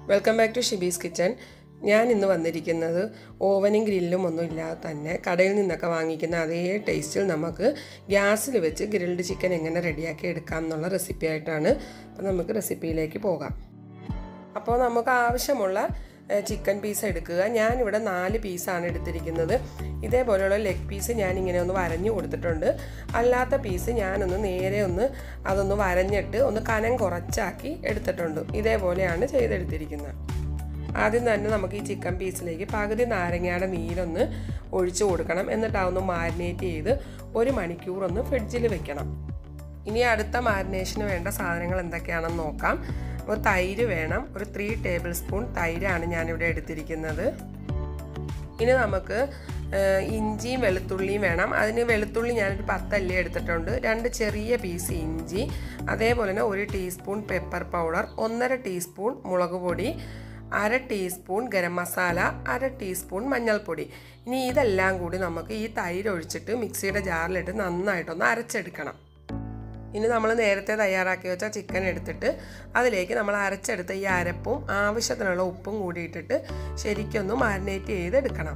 welcome back to Shibi's kitchen ഞാൻ ഇന്ന് വന്നിരിക്കുന്നത് ഓവനും ഗ്രില്ലും ഒന്നും ഇല്ലാതെ തന്നെ കടയിൽ നിന്നൊക്കെ വാങ്ങിക്കുന്ന അതേ ടേസ്റ്റിൽ നമുക്ക് ഗ്യാസിൽ വെച്ച് ഗ്രിൽഡ് ചിക്കൻ എങ്ങനെ റെഡിയാക്കി എടുക്കാം എന്നുള്ള റെസിപ്പി ആയിട്ടാണ് അപ്പോൾ നമുക്ക് റെസിപ്പിയിലേക്ക് പോകാം അപ്പോൾ നമുക്ക് ആവശ്യമുള്ള ചിക്കൻ പീസ് എടുക്കുക ഞാനിവിടെ നാല് പീസാണ് എടുത്തിരിക്കുന്നത് ഇതേപോലെയുള്ള ലെഗ് പീസ് ഞാനിങ്ങനെ ഒന്ന് വരഞ്ഞു കൊടുത്തിട്ടുണ്ട് അല്ലാത്ത പീസ് ഞാനൊന്ന് നേരെ ഒന്ന് അതൊന്ന് വരഞ്ഞിട്ട് ഒന്ന് കനം കുറച്ചാക്കി എടുത്തിട്ടുണ്ട് ഇതേപോലെയാണ് ചെയ്തെടുത്തിരിക്കുന്നത് ആദ്യം തന്നെ നമുക്ക് ഈ ചിക്കൻ പീസിലേക്ക് പകുതി നാരങ്ങയുടെ നീരൊന്ന് ഒഴിച്ചു കൊടുക്കണം എന്നിട്ട് അതൊന്ന് മാരിനേറ്റ് ചെയ്ത് ഒരു മണിക്കൂർ ഒന്ന് ഫ്രിഡ്ജിൽ വെക്കണം ഇനി അടുത്ത മാരിനേഷന് വേണ്ട സാധനങ്ങൾ എന്തൊക്കെയാണെന്ന് നോക്കാം ഒരു തൈര് വേണം ഒരു ത്രീ ടേബിൾ സ്പൂൺ തൈരാണ് ഞാനിവിടെ എടുത്തിരിക്കുന്നത് ഇനി നമുക്ക് ഇഞ്ചിയും വെളുത്തുള്ളിയും വേണം അതിന് വെളുത്തുള്ളി ഞാനൊരു പത്തല്ലി എടുത്തിട്ടുണ്ട് രണ്ട് ചെറിയ പീസ് ഇഞ്ചി അതേപോലെ തന്നെ ഒരു ടീസ്പൂൺ പെപ്പർ പൗഡർ ഒന്നര ടീസ്പൂൺ മുളക് പൊടി അര ടീസ്പൂൺ ഗരം മസാല അര ടീസ്പൂൺ മഞ്ഞൾപ്പൊടി ഇനി ഇതെല്ലാം കൂടി നമുക്ക് ഈ തൈര് ഒഴിച്ചിട്ട് മിക്സിയുടെ ജാറിലിട്ട് നന്നായിട്ടൊന്ന് അരച്ചെടുക്കണം ഇനി നമ്മൾ നേരത്തെ തയ്യാറാക്കി വെച്ച ചിക്കൻ എടുത്തിട്ട് അതിലേക്ക് നമ്മൾ അരച്ചെടുത്ത ഈ അരപ്പും ആവശ്യത്തിനുള്ള ഉപ്പും കൂടി ഇട്ടിട്ട് ശരിക്കൊന്ന് മാരിനേറ്റ് ചെയ്തെടുക്കണം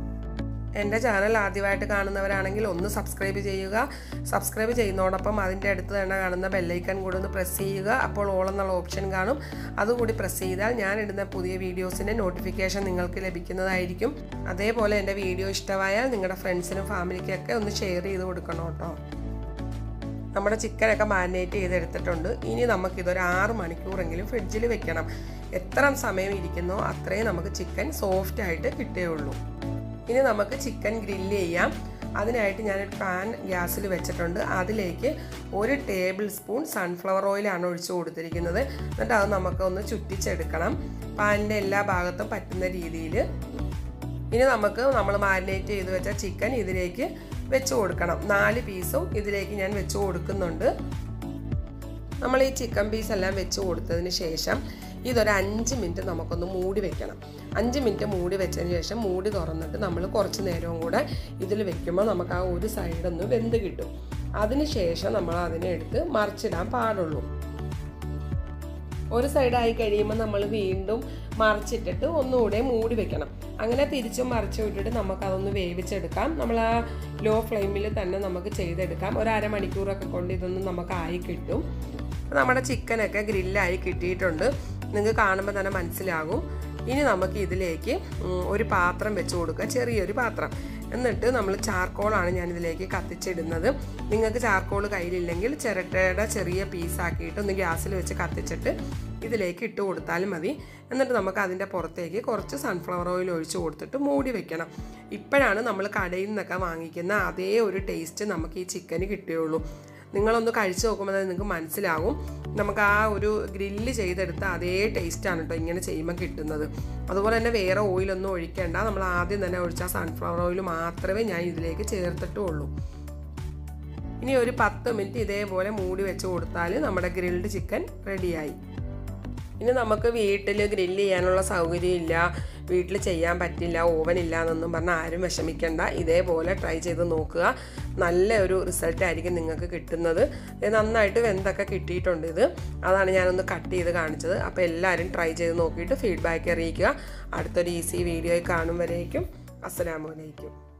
എൻ്റെ ചാനൽ ആദ്യമായിട്ട് കാണുന്നവരാണെങ്കിൽ ഒന്ന് സബ്സ്ക്രൈബ് ചെയ്യുക സബ്സ്ക്രൈബ് ചെയ്യുന്നതോടൊപ്പം അതിൻ്റെ അടുത്ത് തന്നെ കാണുന്ന ബെല്ലൈക്കൺ കൂടി ഒന്ന് പ്രസ് ചെയ്യുക അപ്പോൾ ഓൾ എന്നുള്ള ഓപ്ഷൻ കാണും അതുകൂടി പ്രസ് ചെയ്താൽ ഞാൻ ഇടുന്ന പുതിയ വീഡിയോസിൻ്റെ നോട്ടിഫിക്കേഷൻ നിങ്ങൾക്ക് ലഭിക്കുന്നതായിരിക്കും അതേപോലെ എൻ്റെ വീഡിയോ ഇഷ്ടമായാൽ നിങ്ങളുടെ ഫ്രണ്ട്സിനും ഫാമിലിക്കൊക്കെ ഒന്ന് ഷെയർ ചെയ്ത് കൊടുക്കണം കേട്ടോ നമ്മുടെ ചിക്കനൊക്കെ മാരിനേറ്റ് ചെയ്തെടുത്തിട്ടുണ്ട് ഇനി നമുക്കിതൊരു ആറ് മണിക്കൂറെങ്കിലും ഫ്രിഡ്ജിൽ വെക്കണം എത്ര സമയം ഇരിക്കുന്നോ അത്രയും നമുക്ക് ചിക്കൻ സോഫ്റ്റ് ആയിട്ട് കിട്ടുകയുള്ളൂ ഇനി നമുക്ക് ചിക്കൻ ഗ്രില്ല് ചെയ്യാം അതിനായിട്ട് ഞാനൊരു പാൻ ഗ്യാസിൽ വെച്ചിട്ടുണ്ട് അതിലേക്ക് ഒരു ടേബിൾ സ്പൂൺ സൺഫ്ലവർ ഓയിലാണ് ഒഴിച്ചു കൊടുത്തിരിക്കുന്നത് എന്നിട്ട് അത് നമുക്ക് ഒന്ന് ചുറ്റിച്ചെടുക്കണം പാനിൻ്റെ എല്ലാ ഭാഗത്തും പറ്റുന്ന രീതിയിൽ ഇനി നമുക്ക് നമ്മൾ മാരിനേറ്റ് ചെയ്ത് വെച്ച ചിക്കൻ ഇതിലേക്ക് വെച്ച് കൊടുക്കണം നാല് പീസും ഇതിലേക്ക് ഞാൻ വെച്ച് കൊടുക്കുന്നുണ്ട് നമ്മൾ ഈ ചിക്കൻ പീസ് എല്ലാം വെച്ച് കൊടുത്തതിന് ശേഷം ഇതൊരു അഞ്ച് മിനിറ്റ് നമുക്കൊന്ന് മൂടി വെക്കണം അഞ്ച് മിനിറ്റ് മൂടി വെച്ചതിന് ശേഷം മൂടി തുറന്നിട്ട് നമ്മൾ കുറച്ച് നേരവും കൂടെ ഇതിൽ വെക്കുമ്പോൾ നമുക്ക് ആ ഒരു സൈഡൊന്ന് വെന്ത് കിട്ടും അതിന് ശേഷം നമ്മൾ അതിനെ എടുത്ത് മറിച്ചിടാൻ പാടുള്ളൂ ഒരു സൈഡായി കഴിയുമ്പോൾ നമ്മൾ വീണ്ടും മറിച്ചിട്ടിട്ട് ഒന്നുകൂടെ മൂടി വെക്കണം അങ്ങനെ തിരിച്ചും മറിച്ചും ഇട്ടിട്ട് നമുക്കതൊന്ന് വേവിച്ചെടുക്കാം നമ്മൾ ആ ലോ ഫ്ലെയിമിൽ തന്നെ നമുക്ക് ചെയ്തെടുക്കാം ഒരു അരമണിക്കൂറൊക്കെ കൊണ്ട് ഇതൊന്നും നമുക്ക് ആയി കിട്ടും നമ്മുടെ ചിക്കനൊക്കെ ഗ്രില്ലായി കിട്ടിയിട്ടുണ്ട് നിങ്ങൾക്ക് കാണുമ്പോൾ തന്നെ മനസ്സിലാകും ഇനി നമുക്ക് ഇതിലേക്ക് ഒരു പാത്രം വെച്ച് കൊടുക്കുക ചെറിയൊരു പാത്രം എന്നിട്ട് നമ്മൾ ചാർക്കോളാണ് ഞാൻ ഇതിലേക്ക് കത്തിച്ചിടുന്നത് നിങ്ങൾക്ക് ചാർക്കോൾ കയ്യിലില്ലെങ്കിൽ ചിരട്ടയുടെ ചെറിയ പീസാക്കിയിട്ട് ഒന്ന് ഗ്യാസിൽ വെച്ച് കത്തിച്ചിട്ട് ഇതിലേക്ക് ഇട്ട് കൊടുത്താലും മതി എന്നിട്ട് നമുക്ക് അതിൻ്റെ പുറത്തേക്ക് കുറച്ച് സൺഫ്ലവർ ഓയിൽ ഒഴിച്ച് കൊടുത്തിട്ട് മൂടി വെക്കണം ഇപ്പോഴാണ് നമ്മൾ കടയിൽ നിന്നൊക്കെ വാങ്ങിക്കുന്ന അതേ ഒരു ടേസ്റ്റ് നമുക്ക് ഈ ചിക്കന് കിട്ടുകയുള്ളൂ നിങ്ങളൊന്ന് കഴിച്ചു നോക്കുമ്പോൾ നിങ്ങൾക്ക് മനസ്സിലാവും നമുക്ക് ആ ഒരു ഗ്രില്ല് ചെയ്തെടുത്ത അതേ ടേസ്റ്റാണ് കേട്ടോ ഇങ്ങനെ ചെയ്യുമ്പോൾ കിട്ടുന്നത് അതുപോലെ തന്നെ വേറെ ഓയിലൊന്നും ഒഴിക്കേണ്ട നമ്മൾ ആദ്യം തന്നെ ഒഴിച്ച സൺഫ്ലവർ ഓയിൽ മാത്രമേ ഞാൻ ഇതിലേക്ക് ചേർത്തിട്ടുള്ളൂ ഇനി ഒരു പത്ത് മിനിറ്റ് ഇതേപോലെ മൂടി വെച്ച് കൊടുത്താൽ നമ്മുടെ ഗ്രിൽഡ് ചിക്കൻ റെഡിയായി ഇനി നമുക്ക് വീട്ടിൽ ഗ്രില്ല് ചെയ്യാനുള്ള സൗകര്യം ഇല്ല വീട്ടിൽ ചെയ്യാൻ പറ്റില്ല ഓവൻ ഇല്ല എന്നൊന്നും പറഞ്ഞാൽ ആരും വിഷമിക്കേണ്ട ഇതേപോലെ ട്രൈ ചെയ്ത് നോക്കുക നല്ല ഒരു റിസൾട്ട് ആയിരിക്കും നിങ്ങൾക്ക് കിട്ടുന്നത് നന്നായിട്ട് വെന്തൊക്കെ കിട്ടിയിട്ടുണ്ട് ഇത് അതാണ് ഞാനൊന്ന് കട്ട് ചെയ്ത് കാണിച്ചത് അപ്പോൾ എല്ലാവരും ട്രൈ ചെയ്ത് നോക്കിയിട്ട് ഫീഡ്ബാക്ക് അറിയിക്കുക അടുത്തൊരു ഈസി വീഡിയോയിൽ കാണും വരേക്കും അസ്സലാമലൈക്കും